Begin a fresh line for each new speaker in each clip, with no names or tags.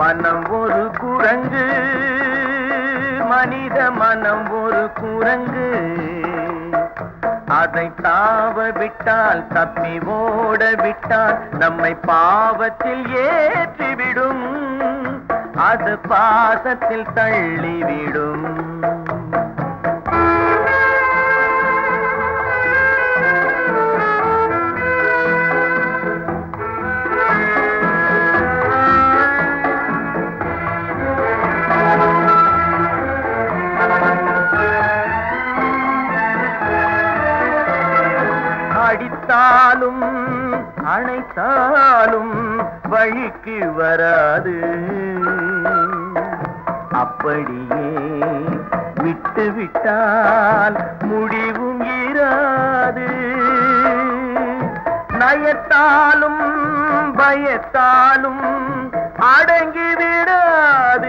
மனம் ஒரு குரங்கு மனித மனம் ஒரு குரங்கு அதை தாவ விட்டால் தப்பி ஓட விட்டால் நம்மை பாவத்தில் ஏற்றிவிடும் அது பாசத்தில் தள்ளிவிடும் அடித்தாலும் அணைத்தாலும் வழிக்கு வராது அப்படியே விட்டு விட்டால் முடிவும் இராது நயத்தாலும் பயத்தாலும் அடங்கி விடாது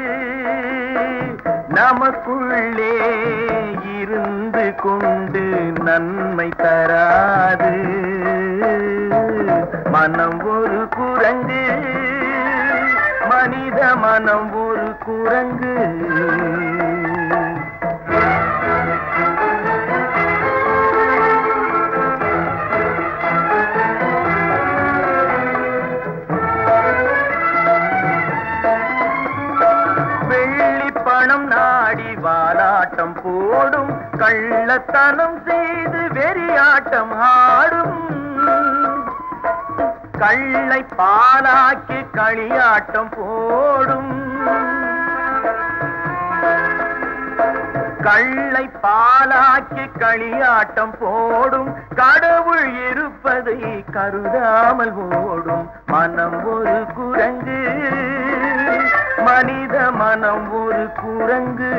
நமக்குள்ளே இருந்து கொண்டு நன்மை தராது மனம் ஒரு குரங்கு மனித மனம் ஒரு குரங்கு வெள்ளி பணம் நாடி வாலாட்டம் போடும் கள்ளத்தனம் செய்து வெறியாட்டம் ஆடும் கள்ளை பாலாக்கி களியாட்டம் போடும் கள்ளை பாலாக்கி களியாட்டம் போடும் கடவுள் இருப்பதை கருதாமல் ஓடும் மனம் ஒரு குரங்கு மனித மனம் ஒரு குரங்கு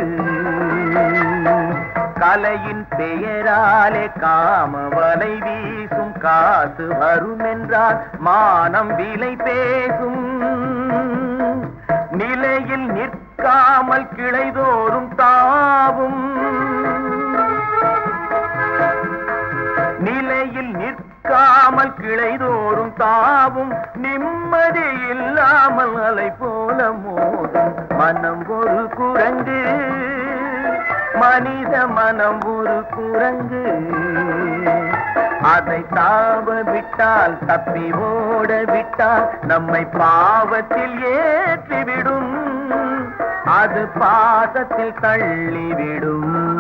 கலையின் பெயராலே காம வலை வீசும் காசு வரும் என்றால் மானம் விலை பேசும் நிலையில் நிற்காமல் கிளைதோறும் தாவும் நிலையில் நிற்காமல் கிளைதோறும் தாவும் நிம்மதி இல்லாமல் அலை போல மோதும் மனம் ஒரு குரங்கு மனித மனம் ஒரு குரங்கு அதை தாவ விட்டால் தப்பி ஓட விட்டால் நம்மை பாவத்தில் ஏற்றிவிடும் அது பாசத்தில் தள்ளிவிடும்